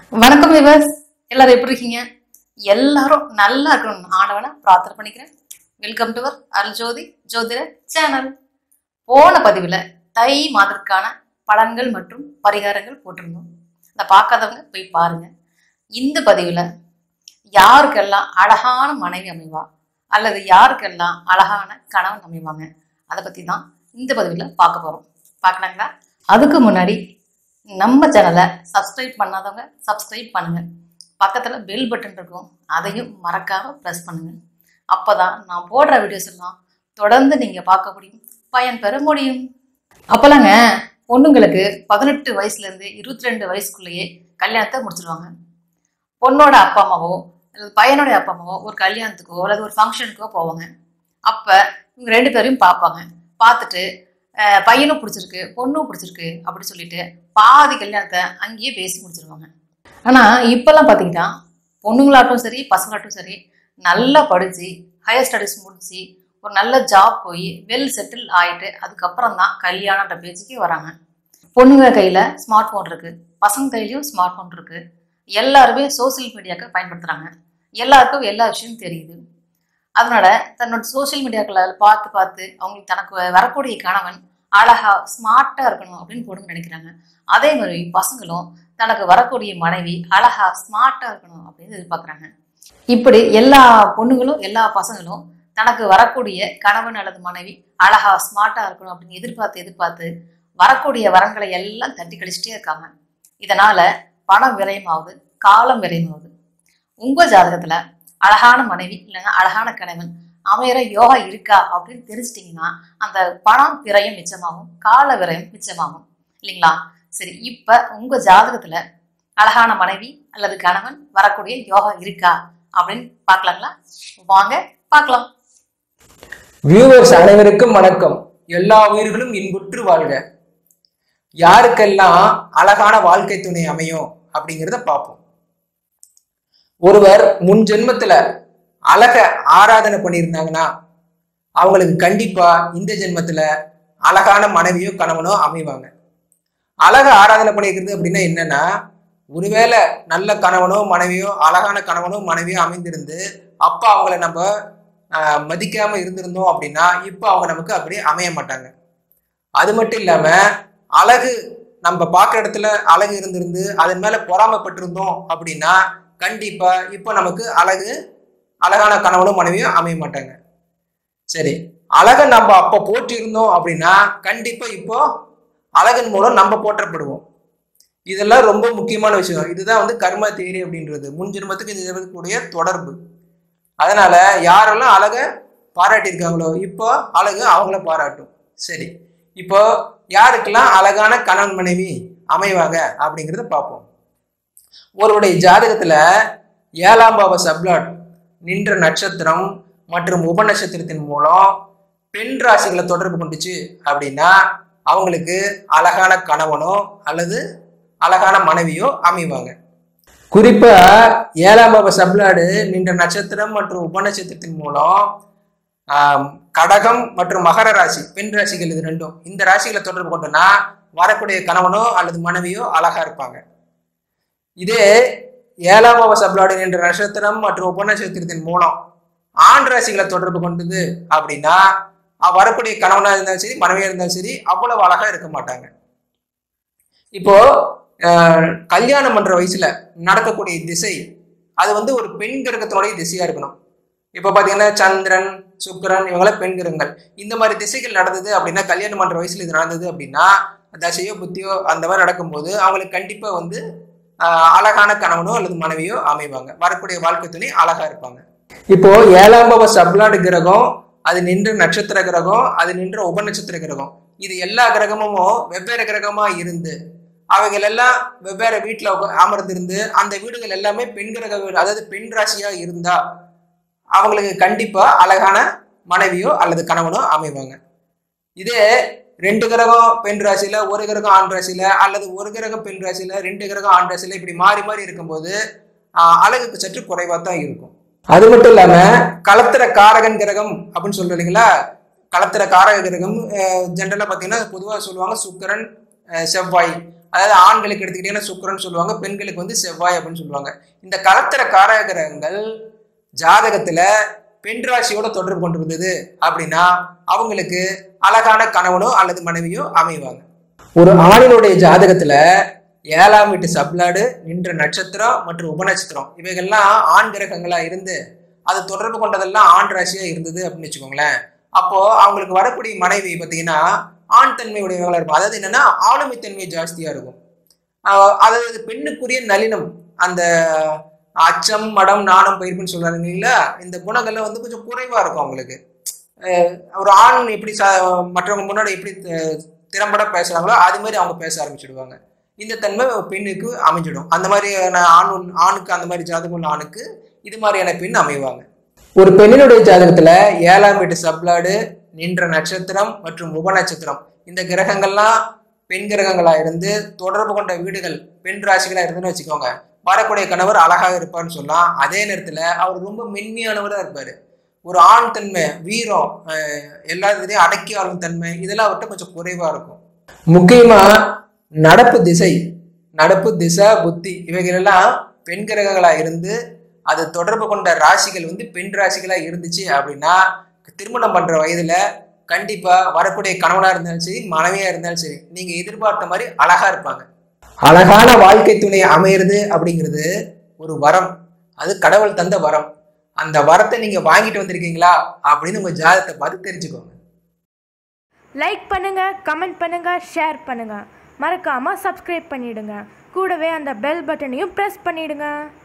வணக்கம் விவர்ஸ் எல்லாரும் எப்படி இருக்கீங்க எல்லாரும் நல்லா இருக்கணும் ஆண்டவனை பிரார்த்தனை பண்ணிக்கிறேன் வெல்கம் டு அருள் ஜோதி ஜோதிட சேனல் போன பதிவில் தை மாதத்திற்கான பலன்கள் மற்றும் பரிகாரங்கள் போட்டிருந்தோம் அதை பார்க்காதவங்க போய் பாருங்க இந்த பதிவில் யாருக்கெல்லாம் அழகான மனைவி அமைவா அல்லது யாருக்கெல்லாம் அழகான கணவன் அமைவாங்க அதை பற்றி தான் இந்த பதிவில் பார்க்க போகிறோம் பார்க்கலாங்களா அதுக்கு முன்னாடி நம்ம சேனலை சப்ஸ்கிரைப் பண்ணாதவங்க சப்ஸ்கிரைப் பண்ணுங்க பக்கத்தில் பெல் பட்டன் இருக்கும் அதையும் மறக்காம ப்ரெஸ் பண்ணுங்க அப்பதான் நான் போடுற வீடியோஸ் எல்லாம் தொடர்ந்து நீங்க பார்க்க முடியும் பயன் பெற முடியும் அப்பலாங்க பொண்ணுங்களுக்கு பதினெட்டு வயசுல இருந்து இருபத்தி ரெண்டு வயசுக்குள்ளேயே கல்யாணத்தை முடிச்சிருவாங்க பொண்ணோட அப்பா அம்மாவோ அல்லது பையனோட அப்பா அம்மாவோ ஒரு கல்யாணத்துக்கோ அல்லது ஒரு ஃபங்க்ஷனுக்கோ போவாங்க அப்ப இவங்க ரெண்டு பேரையும் பார்ப்பாங்க பார்த்துட்டு அஹ், பையனும் பிடிச்சிருக்கு பொண்ணும் பிடிச்சிருக்கு அப்படி சொல்லிட்டு பாதி கல்யாணத்தை அங்கேயே பேசி முடிச்சிருவாங்க ஆனா இப்பெல்லாம் பாத்தீங்கன்னா பொண்ணுங்களாட்டும் சரி பசங்களாட்டும் சரி நல்லா படிச்சு ஹையர் ஸ்டடீஸ் முடிச்சு ஒரு நல்ல ஜாப் போய் வெல் செட்டில் ஆயிட்டு அதுக்கப்புறம் தான் கல்யாணன்ற பேச்சுக்கே வராங்க பொண்ணுங்க கையில ஸ்மார்ட் போன் இருக்கு பசங்க கையிலயும் ஸ்மார்ட் போன் இருக்கு எல்லாருமே சோஷியல் மீடியாக்கு பயன்படுத்துறாங்க எல்லாருக்கும் எல்லா விஷயமும் தெரியுது அதனால தன்னோட சோஷியல் மீடியாக்களை பார்த்து பார்த்து அவங்களுக்கு தனக்கு வரக்கூடிய கணவன் அழகா ஸ்மார்ட்டா இருக்கணும் அப்படின்னு பொண்ணுங்க நினைக்கிறாங்க அதே மாதிரி பசங்களும் தனக்கு வரக்கூடிய மனைவி அழகா ஸ்மார்ட்டா இருக்கணும் அப்படின்னு எதிர்பார்க்கறாங்க இப்படி எல்லா பொண்ணுங்களும் எல்லா பசங்களும் தனக்கு வரக்கூடிய கணவன் அல்லது மனைவி அழகா ஸ்மார்ட்டா இருக்கணும் அப்படின்னு எதிர்பார்த்து எதிர்பார்த்து வரக்கூடிய வரங்களை எல்லாம் தட்டி கழிச்சிட்டே இருக்காங்க இதனால பணம் விரயமாகுது காலம் விரயமாகுது உங்க ஜாதகத்துல அழகான மனைவி இல்லைன்னா அழகான கணவன் அமையற யோகா இருக்கா அப்படின்னு தெரிஞ்சிட்டிங்கன்னா அந்த பணம் விரயம் மிச்சமாகும் கால விரயம் மிச்சமாகும் இல்லைங்களா சரி இப்ப உங்க ஜாதகத்துல அழகான மனைவி அல்லது கணவன் வரக்கூடிய யோகா இருக்கா அப்படின்னு பார்க்கலாங்களா வாங்க பார்க்கலாம் வியூவர்ஸ் அனைவருக்கும் வணக்கம் எல்லா உயிர்களும் இன்புற்று வாழ்க யாருக்கெல்லாம் அழகான வாழ்க்கை துணை அமையும் அப்படிங்கிறத பார்ப்போம் ஒருவர் முன் ஜென்மத்துல அழக ஆராதனை பண்ணியிருந்தாங்கன்னா அவங்களுக்கு கண்டிப்பா இந்த ஜென்மத்துல அழகான மனைவியோ கணவனோ அமைவாங்க அழக ஆராதனை பண்ணியிருக்கிறது அப்படின்னா என்னன்னா ஒருவேளை நல்ல கணவனோ மனைவியோ அழகான கணவனோ மனைவியோ அமைந்திருந்து அப்ப அவங்கள நம்ம ஆஹ் மதிக்காம இருந்திருந்தோம் அப்படின்னா இப்போ அவங்க நமக்கு அப்படியே அமைய மாட்டாங்க அது மட்டும் இல்லாம அழகு நம்ம பார்க்குற இடத்துல அழகு இருந்திருந்து அதன் மேல பொறாமைப்பட்டிருந்தோம் அப்படின்னா கண்டிப்பா இப்போ நமக்கு அழகு அழகான கணவனும் மனைவியும் அமைய மாட்டாங்க சரி அழகை நம்ம அப்போ போற்றிருந்தோம் அப்படின்னா கண்டிப்பா இப்போ அழகின் மூலம் நம்ம போற்றப்படுவோம் இதெல்லாம் ரொம்ப முக்கியமான விஷயம் இதுதான் வந்து கர்ம தேரி அப்படின்றது முன் ஜென்மத்துக்கு இந்த ஜென்மத்துக்குடைய தொடர்பு அதனால யாரெல்லாம் அழக பாராட்டியிருக்காங்களோ இப்போ அழகு அவங்கள பாராட்டும் சரி இப்போ யாருக்கெல்லாம் அழகான கணவன் மனைவி அமைவாங்க அப்படிங்கிறத பார்ப்போம் ஒருவருடைய ஜாதகத்துல ஏழாம் பாவ சப்ளாட் நின்ற நட்சத்திரம் மற்றும் உப நட்சத்திரத்தின் மூலம் பெண் ராசிகளை தொடர்பு கொண்டுச்சு அப்படின்னா அவங்களுக்கு அழகான கணவனோ அல்லது அழகான மனைவியோ அமைவாங்க குறிப்பா ஏழாம் பாவ சப்ளாடு நின்ற நட்சத்திரம் மற்றும் உப நட்சத்திரத்தின் மூலம் ஆம், கடகம் மற்றும் மகர ராசி பெண் ராசிகள் இது ரெண்டும் இந்த ராசிகளை தொடர்பு கொண்டுனா வரக்கூடிய கணவனோ அல்லது மனைவியோ அழகா இருப்பாங்க இதே ஏழாம் பாவ சப்ளாடு நின்ற நட்சத்திரம் மற்றும் உப நட்சத்திரத்தின் மூலம் ஆண் ராசிகளை தொடர்பு கொண்டது அப்படின்னா அவ வரக்கூடிய கணவனா இருந்தாலும் சரி மனைவியா இருந்தாலும் சரி அவ்வளவு அழகா இருக்க மாட்டாங்க இப்போ அஹ், கல்யாணம் பண்ற வயசுல நடக்கக்கூடிய திசை அது வந்து ஒரு பெண் கிரகத்தினுடைய திசையா இருக்கணும் இப்போ பாத்தீங்கன்னா சந்திரன் சுக்கிரன் இவங்களாம் பெண் கிரகங்கள் இந்த மாதிரி திசைகள் நடந்தது அப்படின்னா கல்யாணம் பண்ற வயசுல இது நடந்தது அப்படின்னா தசையோ புத்தியோ அந்த மாதிரி நடக்கும்போது அவங்களுக்கு கண்டிப்பா வந்து ஆஹ், அழகான கணவனோ அல்லது மனைவியோ அமைவாங்க வரக்கூடிய வாழ்க்கை துணை அழகா இருப்பாங்க இப்போ ஏழாம் பாவ சப்ளாடு கிரகம் அது நின்ற நட்சத்திர கிரகம் அது நின்ற உப நட்சத்திர கிரகம் இது எல்லா கிரகமும் வெவ்வேறு கிரகமா இருந்து அவைகள் எல்லாம் வெவ்வேறு வீட்டுல உக்க- அமர்ந்திருந்து அந்த வீடுகள் எல்லாமே பெண் கிரக வீடு அதாவது பெண் ராசியா இருந்தா அவங்களுக்கு கண்டிப்பா அழகான மனைவியோ அல்லது கணவனோ அமைவாங்க இதே ரெண்டு கிரகம் பெண் ராசியில ஒரு கிரகம் ஆண் ராசியில அல்லது ஒரு கிரகம் பெண் ராசியில ரெண்டு கிரகம் ஆண் ராசியில இப்படி மாறி மாறி இருக்கும்போது ஆஹ், அழகுக்கு சற்று குறைவா தான் இருக்கும் அது மட்டும் இல்லாம களத்திர காரகன் கிரகம் அப்படின்னு சொல்றோம் இல்லைங்களா களத்திர காரக கிரகம் ஜென்ரலா பாத்தீங்கன்னா பொதுவா சொல்லுவாங்க சுக்கிரன் அஹ், செவ்வாய் அதாவது ஆண்களுக்கு எடுத்துக்கிட்டீங்கன்னா சுக்கிரன் சொல்லுவாங்க பெண்களுக்கு வந்து செவ்வாய் அப்படின்னு சொல்லுவாங்க இந்த கலத்திர காரகிரகங்கள் ஜாதகத்துல பெண் ராசியோட தொடர்பு கொண்டு வந்தது அப்படின்னா அவங்களுக்கு அழகான கணவனோ அல்லது மனைவியோ அமைவாங்க ஒரு ஆணினுடைய ஜாதகத்துல ஏழாம் வீட்டு சப்ளாடு நின்ற நட்சத்திரம் மற்றும் உபநட்சத்திரம் இவைகள்லாம் ஆண் கிரகங்களா இருந்து அது தொடர்பு கொண்டதெல்லாம் ஆண் ராசியா இருந்தது அப்படின்னு வச்சுக்கோங்களேன் அப்போ அவங்களுக்கு வரக்கூடிய மனைவி பார்த்தீங்கன்னா ஆண் தன்மை உடையவங்களா இருக்கும் அதாவது என்னன்னா ஆளுமை தன்மை ஜாஸ்தியா இருக்கும் ஆஹ் அதாவது பெண்ணுக்குரிய நளினம் அந்த அச்சம் மடம் நாணம் பயிர்ப்புன்னு சொல்றாங்க இல்லைங்களா இந்த குணங்கள்லாம் வந்து கொஞ்சம் குறைவா இருக்கும் அவங்களுக்கு ஆஹ் ஒரு ஆண் எப்படி ச மற்றவங்க முன்னாடி எப்படி தி- திறம்பட பேசுறாங்களோ அது மாதிரி அவங்க பேச ஆரம்பிச்சிடுவாங்க இந்த தன்மை பெண்ணுக்கு அமைஞ்சிடும் அந்த மாதிரியான ஆண் உள்ள- ஆணுக்கு அந்த மாதிரி ஜாதகம் உள்ள ஆணுக்கு இது மாதிரியான பெண் அமைவாங்க ஒரு பெண்ணினுடைய ஜாதகத்துல ஏழாம் வீட்டு சப்ளாடு நின்ற நட்சத்திரம் மற்றும் உப நட்சத்திரம் இந்த கிரகங்கள்லாம் பெண் கிரகங்களா இருந்து தொடர்பு கொண்ட வீடுகள் பெண் ராசிகளா இருந்துன்னு வச்சுக்கோங்க வரக்கூடிய கணவர் அழகாக இருப்பார்னு சொல்லலாம் அதே நேரத்துல அவர் ரொம்ப மென்மையானவரா இருப்பாரு ஒரு ஆண் தன்மை வீரம் அஹ், எல்லா இதையும் அடக்கி ஆளும் தன்மை இதெல்லாம் அவர்கிட்ட கொஞ்சம் குறைவா இருக்கும் முக்கியமா நடப்பு திசை நடப்பு திசை புத்தி இவைகள் எல்லாம் பெண் கிரகங்களா இருந்து அது தொடர்பு கொண்ட ராசிகள் வந்து பெண் ராசிகளா இருந்துச்சு அப்படின்னா திருமணம் பண்ற வயதுல கண்டிப்பா வரக்கூடிய கணவனா இருந்தாலும் சரி மனைவியா இருந்தாலும் சரி நீங்க எதிர்பார்த்த மாதிரி அழகா இருப்பாங்க அழகான வாழ்க்கை துணை அமையிறது அப்படிங்கிறது ஒரு வரம் அது கடவுள் தந்த வரம் அந்த வரத்தை நீங்க வாங்கிட்டு வந்திருக்கீங்களா அப்படின்னு உங்க ஜாதகத்தை பார்த்து தெரிஞ்சுக்கோங்க லைக் பண்ணுங்க கமெண்ட் பண்ணுங்க ஷேர் பண்ணுங்க மறக்காம சப்ஸ்கிரைப் பண்ணிடுங்க கூடவே அந்த பெல் பட்டனையும் ப்ரெஸ் பண்ணிடுங்க